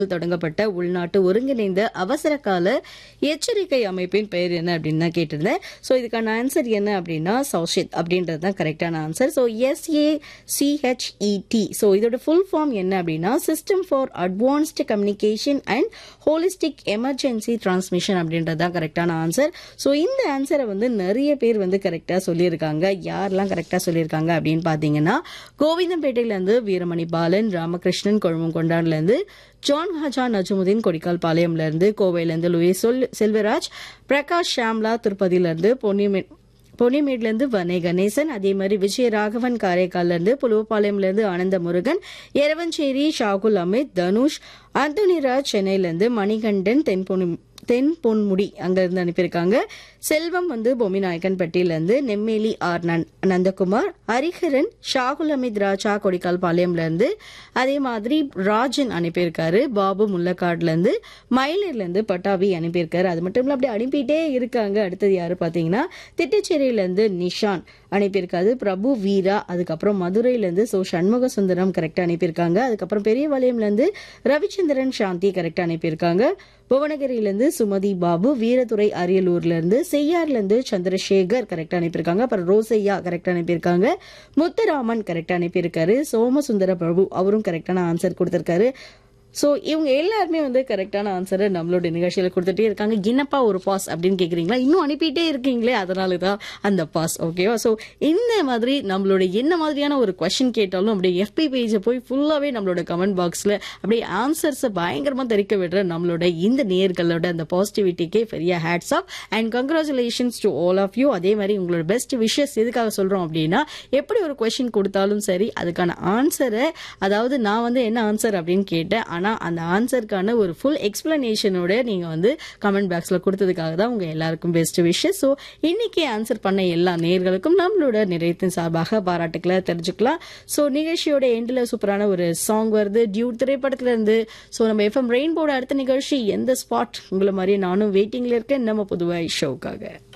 தொடங்கப்பட்ட உள்நாட்டு ஒருங்கிணைந்த அவசர கால எச்சரிக்கை அமைப்பின் பெயர் என்ன அப்படின்னு தான் கேட்டிருந்தேன் ஸோ இதுக்கான ஆன்சர் என்ன அப்படின்னா சௌஷித் அப்படின்றது தான் கரெக்டான answer so SA CHET so இதோட ஃபுல் ஃபார்ம் என்ன அப்படின்னா system for advanced communication and holistic emergency transmission அப்படின்றது தான் கரெக்டான ஆன்சர் ஸோ இந்த ஆன்சரை வந்து நிறைய பேர் வந்து கரெக்டாக சொல்லியிருக்காங்க யாரெல்லாம் கரெக்டாக சொல்லியிருக்காங்க அப்படின்னு பார்த்தீங்கன்னா கோவிந்தம்பேட்டையிலேருந்து வீரமணி பாலன் ராமகிருஷ்ணன் கொழுமங்கொண்டான்லேருந்து ஜான் ஹஜா நஜமுதீன் கொடிக்கால் பாளையம்லேருந்து கோவையிலேருந்து லூயிஸ் சொல் செல்வராஜ் பிரகாஷ் ஷாம்லா திருப்பதியிலேருந்து பொன்னிமே பொன்னிமேட்லேருந்து வனே கணேசன் அதே மாதிரி விஜயராகவன் காரைக்கால்லேருந்து புலுவப்பாளையம்லேருந்து ஆனந்த முருகன் எரவஞ்சேரி ஷாகுல் அமித் தனுஷ் அந்தோனிராஜ் சென்னையிலேருந்து மணிகண்டன் தென்பொன்னி தென் பொன்முடி அங்கிருந்து அனுப்பியிருக்காங்க செல்வம் வந்து பொம்மிநாயக்கன் பட்டியிலேருந்து நெம்மேலி ஆர் நன் நந்தகுமார் ஹரிஹரன் ஷாகுல் அமித் ராஜா கொடிக்கால் பாளையம்லேருந்து அதே மாதிரி ராஜன் அனுப்பியிருக்காரு பாபு முல்லக்காட்லேருந்து மயிலிர்லேருந்து பட்டாவி அனுப்பியிருக்காரு அது மட்டும் இல்லை அப்படியே அனுப்பிட்டே இருக்காங்க அடுத்தது யாரு பார்த்தீங்கன்னா திட்டச்சேரியிலேருந்து நிஷான் அனுப்பியிருக்காரு பிரபு வீரா அதுக்கப்புறம் மதுரையிலேருந்து சோ சண்முக சுந்தரம் கரெக்டாக அனுப்பியிருக்காங்க அதுக்கப்புறம் பெரியபாளையம்லேருந்து ரவிச்சந்திரன் சாந்தி கரெக்டாக அனுப்பியிருக்காங்க புவனகிரியிலேருந்து சுமதி பாபு வீரதுரை அரியலூர்லேருந்து செய்யார்லேருந்து சந்திரசேகர் கரெக்டாக அனுப்பியிருக்காங்க அப்புறம் ரோசையா கரெக்டாக அனுப்பியிருக்காங்க முத்துராமன் கரெக்டாக அனுப்பியிருக்காரு சோமசுந்தர பிரபு அவரும் கரெக்டான ஆன்சர் கொடுத்திருக்காரு ஸோ இவங்க எல்லாருமே வந்து கரெக்டான ஆன்சரை நம்மளோட நிகழ்ச்சியில் கொடுத்துட்டே இருக்காங்க என்னப்பா ஒரு பாஸ் அப்படின்னு கேட்குறீங்களா இன்னும் அனுப்பிட்டே இருக்கீங்களே அதனால தான் அந்த பாஸ் ஓகேவா ஸோ இந்த மாதிரி நம்மளோட என்ன மாதிரியான ஒரு கொஷின் கேட்டாலும் அப்படியே எஃபி பேஜை போய் ஃபுல்லாகவே நம்மளோட கமெண்ட் பாக்ஸில் அப்படியே ஆன்சர்ஸை பயங்கரமாக தெரிக்க விடுற நம்மளோட இந்த நேர்களோட அந்த பாசிட்டிவிட்டிக்கே பெரிய hats off and congratulations to all of you அதே மாதிரி உங்களோட பெஸ்ட் விஷஸ் எதுக்காக சொல்கிறோம் அப்படின்னா எப்படி ஒரு கொஷின் கொடுத்தாலும் சரி அதுக்கான ஆன்சரை அதாவது நான் வந்து என்ன ஆன்சர் அப்படின்னு கேட்டேன் ஆனால் அந்த ஆன்சருக்கான ஒரு ஃபுல் எக்ஸ்பிளனேஷனோட நீங்கள் வந்து கமெண்ட் பாக்ஸில் கொடுத்ததுக்காக தான் உங்கள் எல்லாருக்கும் பெஸ்ட் விஷஸ் ஸோ இன்னைக்கு ஆன்சர் பண்ண எல்லா நேர்களுக்கும் நம்மளோட நிறையத்தின் சார்பாக பாராட்டுக்களை தெரிஞ்சுக்கலாம் ஸோ நிகழ்ச்சியோட எண்டில் சூப்பரான ஒரு சாங் வருது டியூட் திரைப்படத்துல இருந்து ஸோ நம்ம எஃப்எம் ரெயின்போட அடுத்த நிகழ்ச்சி எந்த ஸ்பாட் உங்களை மாதிரி நானும் வெயிட்டிங்ல இருக்கேன் நம்ம புதுவாய் ஷோக்காக